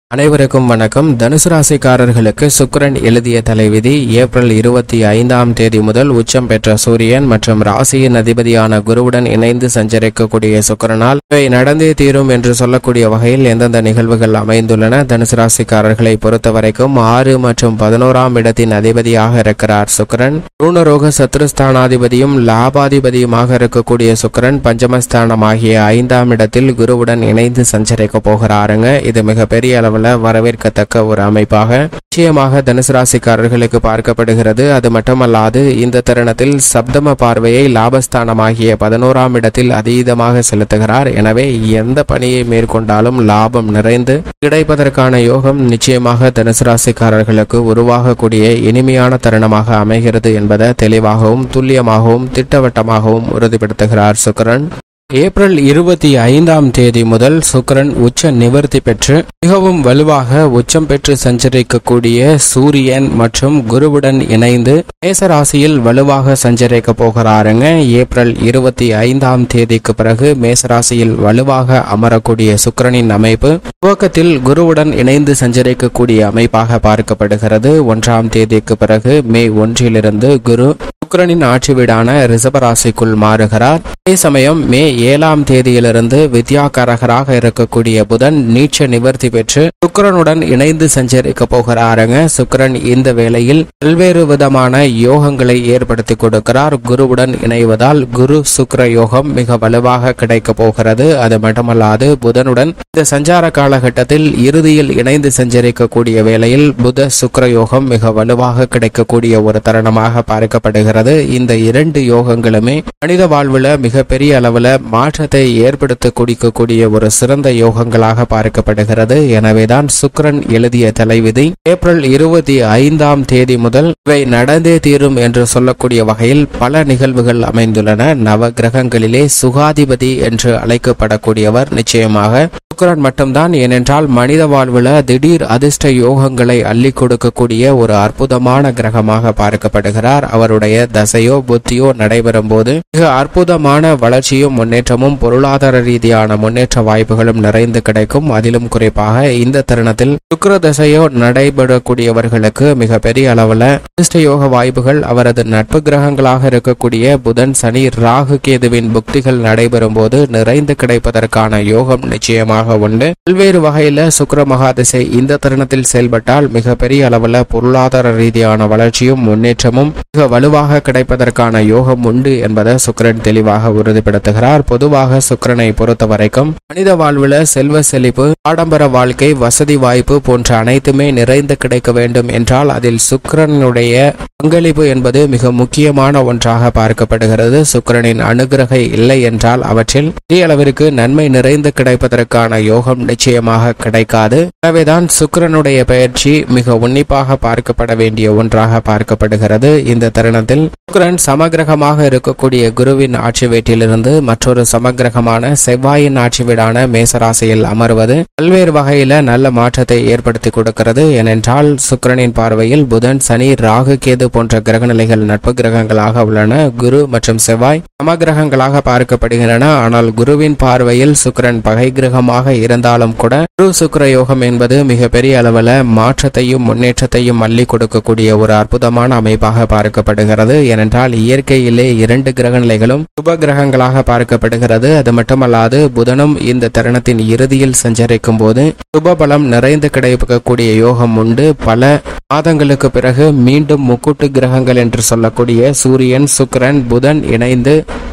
அனைவருக்கும் வணக்கம் தனுசு ராசிக்காரர்களுக்கு சுக்கிரன் எழுதிய தலைவிதி ஏப்ரல் இருபத்தி ஐந்தாம் தேதி முதல் உச்சம் பெற்ற சூரியன் மற்றும் ராசியின் அதிபதியான குருவுடன் இணைந்து சஞ்சரிக்கக்கூடிய சுக்கிரனால் இவை நடந்தே தீரும் என்று சொல்லக்கூடிய வகையில் எந்தெந்த நிகழ்வுகள் அமைந்துள்ளன தனுசு ராசிக்காரர்களை பொறுத்தவரைக்கும் ஆறு மற்றும் பதினோராம் இடத்தின் அதிபதியாக இருக்கிறார் சுக்கிரன் ரூணரோக சத்ருஸ்தானாதிபதியும் லாபாதிபதியுமாக இருக்கக்கூடிய சுக்கிரன் பஞ்சமஸ்தானம் ஆகிய ஐந்தாம் இடத்தில் குருவுடன் இணைந்து சஞ்சரிக்க போகிறாருங்க இது மிகப்பெரிய அளவில் வரவேற்கத்தக்க ஒரு அமைப்பாக நிச்சயமாக தனுசு ராசிக்காரர்களுக்கு பார்க்கப்படுகிறது அது மட்டுமல்லாது இந்த தருணத்தில் சப்தம பார்வையை லாபஸ்தானமாகிய பதினோராம் இடத்தில் அதீதமாக செலுத்துகிறார் எனவே எந்த பணியை மேற்கொண்டாலும் லாபம் நிறைந்து கிடைப்பதற்கான யோகம் நிச்சயமாக தனுசு ராசிக்காரர்களுக்கு உருவாகக்கூடிய இனிமையான தருணமாக அமைகிறது என்பதை தெளிவாகவும் துல்லியமாகவும் திட்டவட்டமாகவும் உறுதிப்படுத்துகிறார் சுக்கரன் ஏப்ரல் இருபத்தி ஐந்தாம் தேதி முதல் சுக்கிரன் உச்ச நிவர்த்தி பெற்று மிகவும் வலுவாக உச்சம் பெற்று சஞ்சரிக்கக்கூடிய சூரியன் மற்றும் குருவுடன் இணைந்து மேசராசியில் வலுவாக சஞ்சரிக்க போகிறாருங்க ஏப்ரல் இருபத்தி ஐந்தாம் தேதிக்கு பிறகு மேசராசியில் வலுவாக அமரக்கூடிய சுக்கிரனின் அமைப்பு துவக்கத்தில் குருவுடன் இணைந்து சஞ்சரிக்கக்கூடிய அமைப்பாக பார்க்கப்படுகிறது ஒன்றாம் தேதிக்கு பிறகு மே ஒன்றிலிருந்து குரு சுக்கிரனின் ஆட்சி வீடான ரிஷபராசிக்குள் மாறுகிறார் அதே சமயம் மே ஏழாம் தேதியிலிருந்து வித்யாகாரகராக இருக்கக்கூடிய புதன் நீச்ச நிவர்த்தி பெற்று சுக்கிரனுடன் இணைந்து சஞ்சரிக்க போகிறாருங்க சுக்கிரன் இந்த வேளையில் பல்வேறு விதமான யோகங்களை ஏற்படுத்தி கொடுக்கிறார் குருவுடன் இணைவதால் குரு சுக்கிர யோகம் மிக வலுவாக கிடைக்க போகிறது அது மட்டுமல்லாது புதனுடன் இந்த சஞ்சார காலகட்டத்தில் இறுதியில் இணைந்து சஞ்சரிக்கக்கூடிய வேளையில் புத சுக்கிர யோகம் மிக வலுவாக கிடைக்கக்கூடிய ஒரு தருணமாக பார்க்கப்படுகிறது இந்த இரண்டு யோகங்களுமே மனித வாழ்வுல மிகப்பெரிய அளவுல மாற்றத்தை ஏற்படுத்த குடிக்கக்கூடிய ஒரு சிறந்த யோகங்களாக பார்க்கப்படுகிறது எனவேதான் சுக்கிரன் எழுதிய தலைவிதி ஏப்ரல் இருபத்தி ஐந்தாம் தேதி முதல் இவை நடந்தே தீரும் என்று சொல்லக்கூடிய வகையில் பல நிகழ்வுகள் அமைந்துள்ளன நவ கிரகங்களிலே சுகாதிபதி என்று அழைக்கப்படக்கூடியவர் நிச்சயமாக சுக்கிரன் மட்டும்தான் ஏனென்றால் மனித வாழ்வுல திடீர் அதிர்ஷ்ட யோகங்களை அள்ளி கொடுக்கக்கூடிய ஒரு அற்புதமான கிரகமாக பார்க்கப்படுகிறார் அவருடைய தசையோ புத்தியோ நடைபெறும் போது மிக அற்புதமான வளர்ச்சியும் முன்னேற்றமும் பொருளாதார ரீதியான முன்னேற்ற வாய்ப்புகளும் நிறைந்து கிடைக்கும் அதிலும் குறிப்பாக இந்த தருணத்தில் சுக்கிர தசையோ நடைபெறக்கூடியவர்களுக்கு மிக பெரிய அளவுல அதிர்ஷ்ட யோக வாய்ப்புகள் அவரது நட்பு கிரகங்களாக இருக்கக்கூடிய புதன் சனி ராகு கேதுவின் புக்திகள் நடைபெறும் போது நிறைந்து கிடைப்பதற்கான யோகம் நிச்சயமாக உண்டு பல்வேறு வகையில சுக்கிர மகாதிசை இந்த தருணத்தில் செயல்பட்டால் மிக பெரிய அளவுல பொருளாதார ரீதியான வளர்ச்சியும் முன்னேற்றமும் மிக வலுவாக கிடைப்பதற்கான யோகம் உண்டு என்பதை சுக்கிரன் தெளிவாக உறுதிப்படுத்துகிறார் பொதுவாக சுக்கிரனை பொறுத்த வரைக்கும் மனித வாழ்வுல செல்வ செழிப்பு ஆடம்பர வாழ்க்கை வசதி வாய்ப்பு போன்ற அனைத்துமே நிறைந்து கிடைக்க வேண்டும் என்றால் அதில் சுக்கிரனுடைய பங்களிப்பு என்பது மிக முக்கியமான ஒன்றாக பார்க்கப்படுகிறது சுக்கிரனின் அனுகிரகை இல்லை என்றால் அவற்றில் பெரிய அளவிற்கு நன்மை நிறைந்து கிடைப்பதற்கான யோகம் நிச்சயமாக கிடைக்காது எனவேதான் சுக்கிரனுடைய பயிற்சி மிக உன்னிப்பாக பார்க்கப்பட வேண்டிய ஒன்றாக பார்க்கப்படுகிறது இந்த தருணத்தில் சுக்கிரன் சமகிரகமாக இருக்கக்கூடிய குருவின் ஆட்சி வீட்டிலிருந்து மற்றொரு சமகிரகமான செவ்வாயின் ஆட்சி வீடான மேசராசியில் அமர்வது பல்வேறு வகையில நல்ல மாற்றத்தை ஏற்படுத்தி கொடுக்கிறது ஏனென்றால் சுக்கிரனின் பார்வையில் புதன் சனி ராகு கேது போன்ற கிரகநிலைகள் நட்பு கிரகங்களாக உள்ளன குரு மற்றும் செவ்வாய் சமகிரகங்களாக பார்க்கப்படுகின்றன ஆனால் குருவின் பார்வையில் சுக்கிரன் பகை கிரகமாக இருந்தாலும் கூட குரு சுக்கிர யோகம் என்பது மிக பெரிய அளவுல மாற்றத்தையும் முன்னேற்றத்தையும் அள்ளி கொடுக்கக்கூடிய ஒரு அற்புதமான அமைப்பாக பார்க்கப்படுகிறது ஏனென்றால் இயற்கையிலே இரண்டு கிரகநிலைகளும் சுப கிரகங்களாக பார்க்கப்படுகிறது அது மட்டுமல்லாது புதனும் இந்த தருணத்தின் இறுதியில் சஞ்சரிக்கும் போது சுப பலம் நிறைந்து கிடைக்கக்கூடிய யோகம் உண்டு பல மாதங்களுக்கு பிறகு மீண்டும் முக்கூட்டு கிரகங்கள் என்று சொல்லக்கூடிய சூரியன் சுக்கிரன் புதன் இணைந்து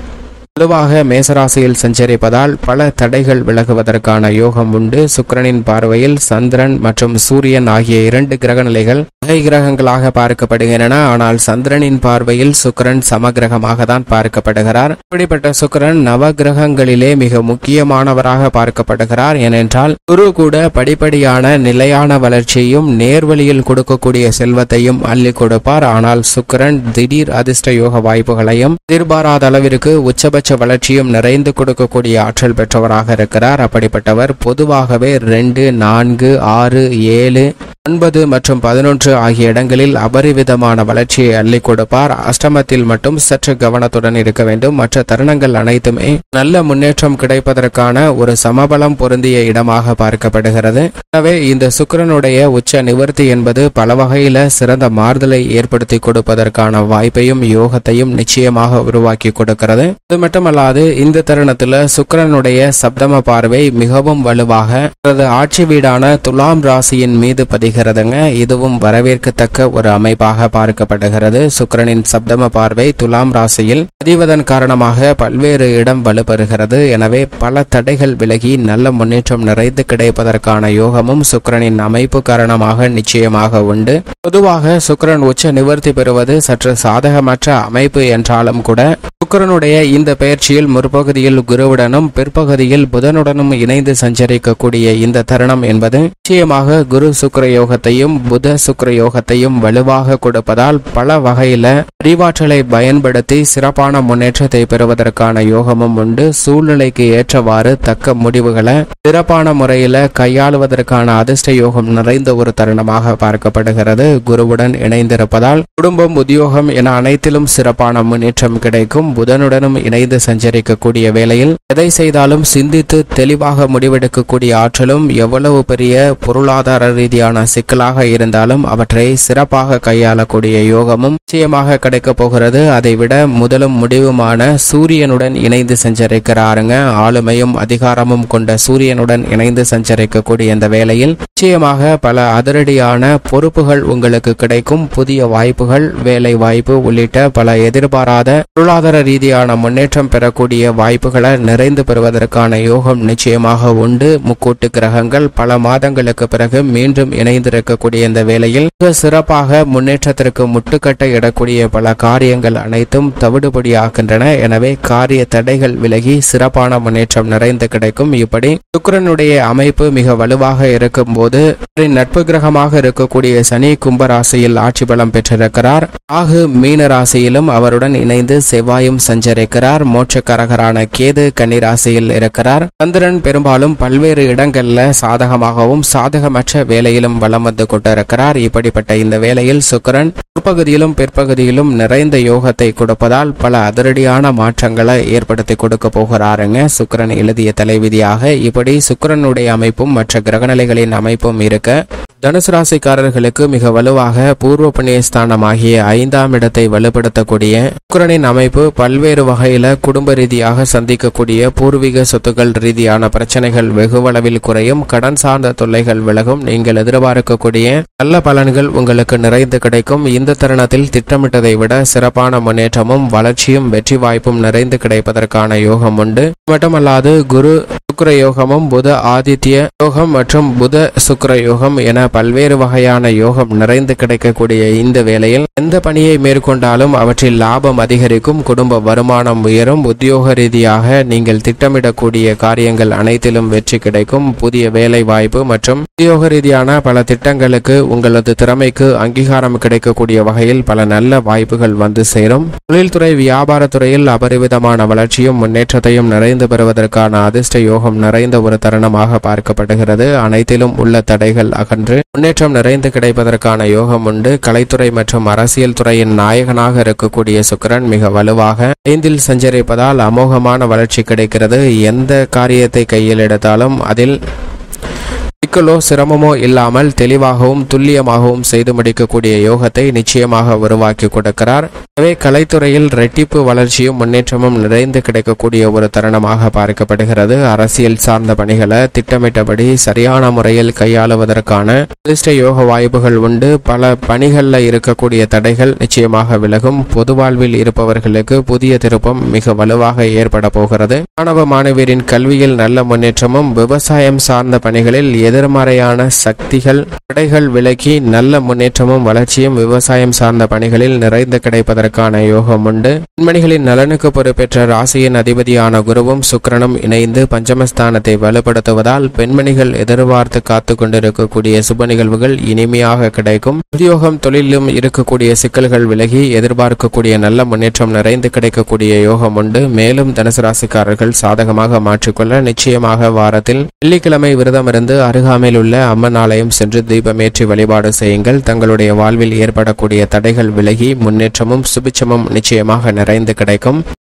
வலுவாக மேசராசியில் சஞ்சரிப்பதால் பல தடைகள் விலகுவதற்கான யோகம் உண்டு சுக்கிரனின் பார்வையில் சந்திரன் மற்றும் சூரியன் ஆகிய இரண்டு கிரக நிலைகள் வகை கிரகங்களாக பார்க்கப்படுகின்றன ஆனால் சந்திரனின் பார்வையில் சுக்கிரன் சமகிரகமாக தான் பார்க்கப்படுகிறார் இப்படிப்பட்ட சுக்கிரன் நவ கிரகங்களிலே மிக முக்கியமானவராக பார்க்கப்படுகிறார் ஏனென்றால் குரு கூட படிப்படியான நிலையான வளர்ச்சியையும் நேர்வழியில் கொடுக்கக்கூடிய செல்வத்தையும் அள்ளி கொடுப்பார் ஆனால் சுக்கிரன் திடீர் அதிர்ஷ்ட யோக வாய்ப்புகளையும் எதிர்பாராத அளவிற்கு உச்சபட்ச அதிகபட்ச வளர்ச்சியும் நிறைந்து கொடுக்கக்கூடிய ஆற்றல் பெற்றவராக இருக்கிறார் அப்படிப்பட்டவர் பொதுவாகவே ரெண்டு நான்கு ஆறு ஏழு ஒன்பது மற்றும் பதினொன்று ஆகிய இடங்களில் அபரிவிதமான வளர்ச்சியை அள்ளி கொடுப்பார் அஷ்டமத்தில் மட்டும் சற்று கவனத்துடன் இருக்க வேண்டும் மற்ற தருணங்கள் அனைத்துமே நல்ல முன்னேற்றம் கிடைப்பதற்கான ஒரு சமபலம் பொருந்திய இடமாக பார்க்கப்படுகிறது எனவே இந்த சுக்கிரனுடைய உச்ச நிவர்த்தி என்பது பல வகையில சிறந்த மாறுதலை ஏற்படுத்தி கொடுப்பதற்கான வாய்ப்பையும் யோகத்தையும் நிச்சயமாக உருவாக்கி கொடுக்கிறது அது மட்டுமல்லாது இந்த தருணத்துல சுக்கிரனுடைய சப்தம பார்வை மிகவும் வலுவாக அவரது ஆட்சி வீடான துலாம் ராசியின் மீது பதிகிறதுங்க இதுவும் வரவேற்கத்தக்க ஒரு அமைப்பாக பார்க்கப்படுகிறது சுக்கிரனின் சப்தம பார்வை துலாம் ராசியில் பதிவதன் காரணமாக பல்வேறு இடம் வலுப்பெறுகிறது எனவே பல தடைகள் விலகி நல்ல முன்னேற்றம் நிறைந்து கிடைப்பதற்கான யோகமும் சுக்கிரனின் அமைப்பு காரணமாக நிச்சயமாக உண்டு பொதுவாக சுக்கிரன் உச்ச நிவர்த்தி பெறுவது சற்று சாதகமற்ற அமைப்பு என்றாலும் கூட சுக்கிரனுடைய இந்த பயிற்சியில் முற்பகுதியில் குருவுடனும் பிற்பகுதியில் புதனுடனும் இணைந்து சஞ்சரிக்கக்கூடிய இந்த தருணம் என்பது நிச்சயமாக குரு சுக்கிர யோகத்தையும் புத சுக்கிர யோகத்தையும் வலுவாக கொடுப்பதால் பல வகையில அறிவாற்றலை பயன்படுத்தி சிறப்பான முன்னேற்றத்தை பெறுவதற்கான யோகமும் உண்டு சூழ்நிலைக்கு ஏற்றவாறு தக்க முடிவுகளை சிறப்பான முறையில கையாளுவதற்கான அதிர்ஷ்ட யோகம் நிறைந்த ஒரு தருணமாக பார்க்கப்படுகிறது குருவுடன் இணைந்திருப்பதால் குடும்பம் உத்தியோகம் என அனைத்திலும் சிறப்பான முன்னேற்றம் கிடைக்கும் புதனுடனும் இணைந்து சஞ்சரிக்கக்கூடிய வேளையில் எதை செய்தாலும் சிந்தித்து தெளிவாக முடிவெடுக்கக்கூடிய ஆற்றலும் எவ்வளவு பெரிய பொருளாதார ரீதியான சிக்கலாக இருந்தாலும் அவற்றை சிறப்பாக கையாளக்கூடிய யோகமும் நிச்சயமாக கிடைக்கப் போகிறது அதைவிட முதலும் முடிவுமான சூரியனுடன் இணைந்து சஞ்சரிக்கிறாருங்க ஆளுமையும் அதிகாரமும் கொண்ட சூரியனுடன் இணைந்து சஞ்சரிக்கக்கூடிய இந்த வேளையில் நிச்சயமாக பல அதிரடியான பொறுப்புகள் உங்களுக்கு கிடைக்கும் புதிய வாய்ப்புகள் வேலை வாய்ப்பு உள்ளிட்ட பல எதிர்பாராத பொருளாதார ரீதியான முன்னேற்றம் பெறக்கூடிய வாய்ப்புகளை நிறைந்து பெறுவதற்கான யோகம் நிச்சயமாக உண்டு முக்கூட்டு கிரகங்கள் பல மாதங்களுக்கு பிறகு மீண்டும் இணைந்திருக்கக்கூடிய இந்த வேளையில் மிக சிறப்பாக முன்னேற்றத்திற்கு முட்டுக்கட்டை இடக்கூடிய பல காரியங்கள் அனைத்தும் தவிடுபடியாகின்றன எனவே காரிய தடைகள் விலகி சிறப்பான முன்னேற்றம் நிறைந்து கிடைக்கும் இப்படி சுக்கிரனுடைய அமைப்பு மிக வலுவாக இருக்கும்போது அவரின் நட்பு கிரகமாக இருக்கக்கூடிய சனி கும்பராசியில் ஆட்சி பலம் பெற்றிருக்கிறார் ஆகு மீன ராசியிலும் அவருடன் இணைந்து செவ்வாயும் சஞ்சரிக்கிறார் மோட்சக்காரகரான கேது கன்னிராசியில் இருக்கிறார் சந்திரன் பெரும்பாலும் பல்வேறு இடங்கள்ல சாதகமாகவும் சாதகமற்ற வேலையிலும் வலம் வந்து கொண்டிருக்கிறார் இப்படிப்பட்ட இந்த வேளையில் சுக்கிரன் முற்பகுதியிலும் பிற்பகுதியிலும் நிறைந்த யோகத்தை கொடுப்பதால் பல அதிரடியான மாற்றங்களை ஏற்படுத்தி கொடுக்க போகிறாருங்க சுக்கிரன் எழுதிய தலைவிதியாக இப்படி சுக்கிரனுடைய அமைப்பும் மற்ற கிரகநிலைகளின் அமைப்பும் இருக்க தனுசு ராசிக்காரர்களுக்கு மிக வலுவாக பூர்வ புண்ணியஸ்தானமாகிய ஐந்தாம் இடத்தை வலுப்படுத்தக்கூடிய சுக்கிரனின் அமைப்பு பல்வேறு வகையில குடும்ப ரீதியாக சந்திக்கக்கூடிய பூர்வீக சொத்துக்கள் ரீதியான பிரச்சனைகள் வெகுவளவில் குறையும் கடன் சார்ந்த தொல்லைகள் விலகும் நீங்கள் எதிர்பார்க்கக்கூடிய நல்ல பலன்கள் உங்களுக்கு நிறைந்து கிடைக்கும் இந்த தருணத்தில் திட்டமிட்டதை விட சிறப்பான முன்னேற்றமும் வளர்ச்சியும் வெற்றி வாய்ப்பும் நிறைந்து கிடைப்பதற்கான யோகம் உண்டு மட்டுமல்லாது குரு சுக்கிர யோகமும் புத ஆதித்ய யோகம் மற்றும் புத சுக்கிர யோகம் என பல்வேறு வகையான யோகம் நிறைந்து கிடைக்கக்கூடிய இந்த வேளையில் எந்த பணியை மேற்கொண்டாலும் அவற்றில் லாபம் அதிகரிக்கும் குடும்ப வருமானம் உயரும் உத்தியோக ரீதியாக நீங்கள் திட்டமிடக்கூடிய காரியங்கள் அனைத்திலும் வெற்றி கிடைக்கும் புதிய வேலை வாய்ப்பு மற்றும் உத்தியோக ரீதியான பல திட்டங்களுக்கு உங்களது திறமைக்கு அங்கீகாரம் கிடைக்கக்கூடிய வகையில் பல நல்ல வாய்ப்புகள் வந்து சேரும் தொழில்துறை வியாபாரத்துறையில் அபரிவிதமான வளர்ச்சியும் முன்னேற்றத்தையும் நிறைந்து பெறுவதற்கான அதிர்ஷ்ட யோகம் நிறைந்த ஒரு தருணமாக பார்க்கப்படுகிறது அனைத்திலும் உள்ள தடைகள் அகன்று முன்னேற்றம் நிறைந்து கிடைப்பதற்கான யோகம் உண்டு கலைத்துறை மற்றும் அரசியல் துறையின் நாயகனாக இருக்கக்கூடிய சுக்கிரன் மிக வலுவாக ஐந்தில் சஞ்சரிப்பதால் அமோகமான வளர்ச்சி கிடைக்கிறது எந்த காரியத்தை கையில் எடுத்தாலும் அதில் சிக்கலோ சிரமமோ இல்லாமல் தெளிவாகவும் துல்லியமாகவும் செய்து முடிக்கக்கூடிய யோகத்தை நிச்சயமாக உருவாக்கி கொடுக்கிறார் எனவே கலைத்துறையில் ரெட்டிப்பு வளர்ச்சியும் முன்னேற்றமும் நிறைந்து கிடைக்கக்கூடிய ஒரு தருணமாக பார்க்கப்படுகிறது அரசியல் சார்ந்த பணிகளை திட்டமிட்டபடி சரியான முறையில் கையாளுவதற்கான அதிர்ஷ்ட யோக வாய்ப்புகள் உண்டு பல பணிகளில் இருக்கக்கூடிய தடைகள் நிச்சயமாக விலகும் பொது வாழ்வில் இருப்பவர்களுக்கு புதிய திருப்பம் மிக வலுவாக ஏற்பட போகிறது மாணவ மாணவியரின் கல்வியில் நல்ல முன்னேற்றமும் விவசாயம் சார்ந்த பணிகளில் எதிர்மறையான சக்திகள் தடைகள் விலகி நல்ல முன்னேற்றமும் வளர்ச்சியும் விவசாயம் சார்ந்த பணிகளில் நிறைந்து கிடைப்பதற்கு பெறுவதற்கான யோகம் உண்டு பெண்மணிகளின் நலனுக்கு பொறுப்பேற்ற ராசியின் அதிபதியான குருவும் சுக்கிரனும் இணைந்து பஞ்சமஸ்தானத்தை வலுப்படுத்துவதால் பெண்மணிகள் எதிர்பார்த்து காத்து கொண்டிருக்கக்கூடிய சுப நிகழ்வுகள் இனிமையாக கிடைக்கும் உத்தியோகம் தொழிலும் இருக்கக்கூடிய சிக்கல்கள் விலகி எதிர்பார்க்கக்கூடிய நல்ல முன்னேற்றம் நிறைந்து கிடைக்கக்கூடிய யோகம் உண்டு மேலும் தனுசு ராசிக்காரர்கள் சாதகமாக மாற்றிக்கொள்ள நிச்சயமாக வாரத்தில் வெள்ளிக்கிழமை விரதம் இருந்து அருகாமையில் உள்ள அம்மன் ஆலயம் சென்று தீபமேற்றி வழிபாடு செய்யுங்கள் தங்களுடைய வாழ்வில் ஏற்படக்கூடிய தடைகள் விலகி முன்னேற்றமும் சுபிச்சமும் நிச்சயமாக நிறைந்து கிடைக்கும்